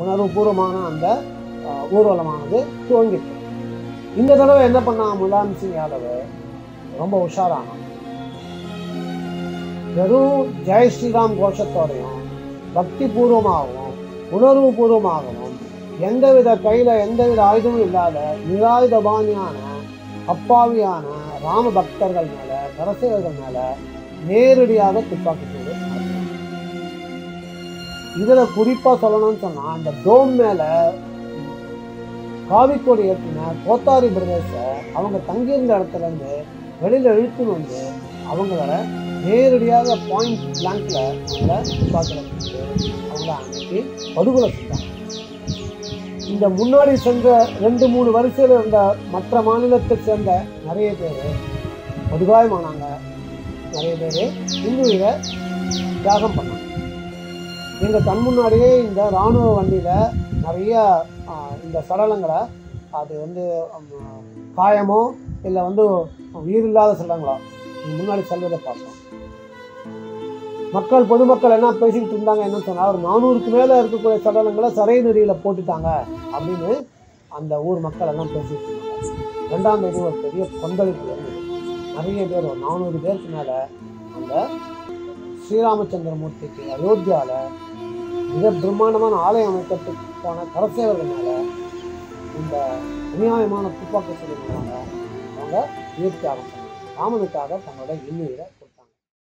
உணர்வுபூர்வமான அந்த ஆஹ், ஊர்வலமானது துவங்கிட்டு இந்த தடவை என்ன பண்ணா முலாயம் சிங் யாதவ் ரொம்ப உஷாரானான் வெறும் ஜெய் ஸ்ரீராம் கோஷத்தோடையும் பக்தி பூர்வமாகவும் உணர்வு பூர்வமாகவும் எந்தவித கையில எந்தவித ஆயுதமும் இல்லாத நிராயுதபாணியான அப்பாவியான ராம பக்தர்கள் மேல கரசேவர்கள் மேல நேரடியாக துப்பாக்கி சூடு நடத்தினார். இதுல குறிப்பா சொல்லணும்னு சொன்னா அந்த டோம் மேல காவிக்கொடி ஏற்றின கோத்தாரி பிரதேச அவங்க தங்கியிருந்த இடத்துல இருந்து வெளியில இழுத்துன்னு வந்து அவங்கள நேரடியாக பாயிண்ட் பிளாங்க்ல அவங்கள துப்பாக்கில வச்சு அவங்கள அன்னைக்கு படுகொலை செஞ்சாங்க இந்த முன்னாடி சென்ற ரெண்டு மூணு வரிசையில் இருந்த மற்ற மாநிலத்தை சேர்ந்த நிறைய பேர் படுகாயமானாங்க நிறைய பேர் இன்னுயிரை தியாகம் பண்ணாங்க எங்கள் கண் முன்னாடியே இந்த இராணுவ வண்டியில் நிறைய ஆ, இந்த சடலங்களை அது வந்து ம், காயமோ இல்லை வந்து உயிர் இல்லாத சடலங்களோ முன்னாடி செல்வதை பார்த்தோம் மக்கள் பொதுமக்கள் என்ன பேசிக்கிட்டு இருந்தாங்க என்ன சொன்னா ஒரு நானூறுக்கு மேலே இருக்கக்கூடிய சடலங்களை சரை நெறியில் போட்டுட்டாங்க அப்படின்னு அந்த ஊர் மக்கள் எல்லாம் பேசிட்டு இருந்தாங்க ரெண்டாம் தேதி ஒரு பெரிய கொந்தளிப்பு இருந்தது நிறைய பேர் ஒரு நானூறு பேருக்கு மேலே அந்த ஸ்ரீராமச்சந்திரமூர்த்திக்கு அயோத்தியால மிக பிரம்மாண்டமான ஆலயம் அமைக்கிறதுக்கு போன கரசேவர்கள் மேல இந்த அநியாயமான துப்பாக்கி சூழ்நிலை அவங்க உயிர் தியாகம் பண்ணாங்க ராமனுக்காக தங்களோட இன்னுயிரை